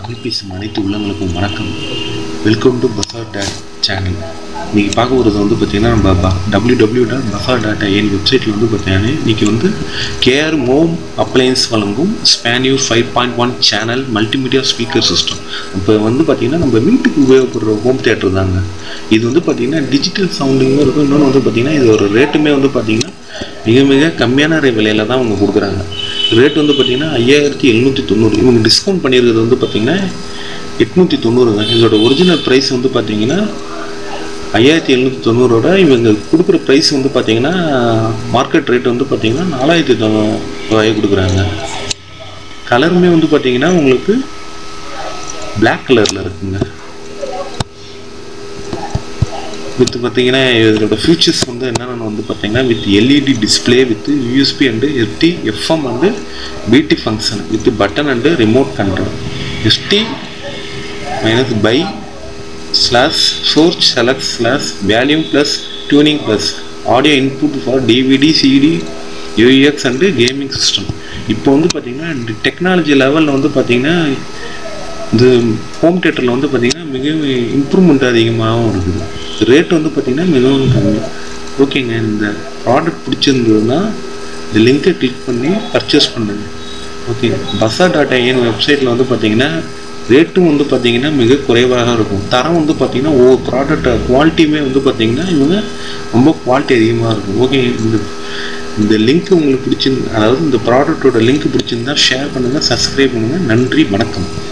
தமிழ் பேசும் அனைத்து உள்ளங்களுக்கும் வணக்கம் வெல்கம் டு பசார் டேட் சேனல் இன்றைக்கி பார்க்க போகிறது வந்து பார்த்திங்கன்னா நம்ம டபிள்யூ டபிள்யூ டாட் பசார் டாட் ஐஎன் வெப்சைட்டில் வந்து பார்த்தீங்கன்னா இன்றைக்கி வந்து கேஆர் மோம் அப்ளையன்ஸ் வழங்கும் ஸ்பேனியூ five point one channel multimedia speaker system இப்போ வந்து பார்த்திங்கன்னா நம்ம வீட்டுக்கு உபயோகப்படுற ஹோம் தேட்டர் தாங்க இது வந்து பார்த்திங்கன்னா டிஜிட்டல் சவுண்டிங்கும் இருக்கும் இன்னொன்று வந்து பார்த்திங்கன்னா இது ஒரு ரேட்டுமே வந்து பார்த்திங்கன்னா மிக மிக கம்மியான விலையில தான் அவங்க கொடுக்குறாங்க ரேட் வந்து பார்த்தீங்கன்னா ஐயாயிரத்தி எழுநூற்றி தொண்ணூறு இவங்க டிஸ்கவுண்ட் பண்ணியிருக்கிறது வந்து பார்த்தீங்கன்னா எட்நூற்றி தொண்ணூறுங்க இதோட ஒரிஜினல் ப்ரைஸ் வந்து பார்த்தீங்கன்னா ஐயாயிரத்தி எழுநூற்றி தொண்ணூறோட இவங்க கொடுக்குற ப்ரைஸ் வந்து பார்த்தீங்கன்னா மார்க்கெட் ரேட் வந்து பார்த்தீங்கன்னா நாலாயிரத்தி தொண்ணூறு கொடுக்குறாங்க கலருமே வந்து பார்த்தீங்கன்னா உங்களுக்கு Black கலரில் இருக்குங்க வித் பார்த்தீங்கன்னா இதோட ஃபியூச்சர்ஸ் வந்து என்னென்னு வந்து பார்த்தீங்கன்னா with LED display with USB and FT FM and BT function with button and remote control SD minus by slash source select slash volume plus tuning plus audio input for DVD CD UX and gaming system இப்போ வந்து பார்த்தீங்கன்னா technology லெவலில் வந்து பார்த்தீங்கன்னா இந்த home தேட்டரில் வந்து பார்த்திங்கன்னா மிகவும் இம்ப்ரூவ்மெண்ட் அதிகமாகவும் இருக்குது ரேட் வந்து பார்த்திங்கன்னா மிகவும் கம்மி ஓகேங்க இந்த ப்ராடக்ட் பிடிச்சிருந்ததுன்னா இந்த லிங்கை கிளிக் பண்ணி பர்ச்சேஸ் பண்ணுங்க ஓகே பஸா டாட் ஐஎன் வெப்சைட்டில் வந்து பார்த்திங்கன்னா ரேட்டும் வந்து பார்த்திங்கன்னா மிக குறைவாக இருக்கும் தரம் வந்து பார்த்திங்கன்னா ஒவ்வொரு ப்ராடக்ட் குவாலிட்டியுமே வந்து பார்த்திங்கன்னா இவங்க ரொம்ப குவாலிட்டி அதிகமாக இருக்கும் ஓகே இந்த இந்த லிங்க் உங்களுக்கு பிடிச்சிருந்து அதாவது இந்த ப்ராடக்ட்டோட லிங்க் பிடிச்சிருந்தா ஷேர் பண்ணுங்கள் சப்ஸ்கிரைப் பண்ணுங்கள் நன்றி வணக்கம்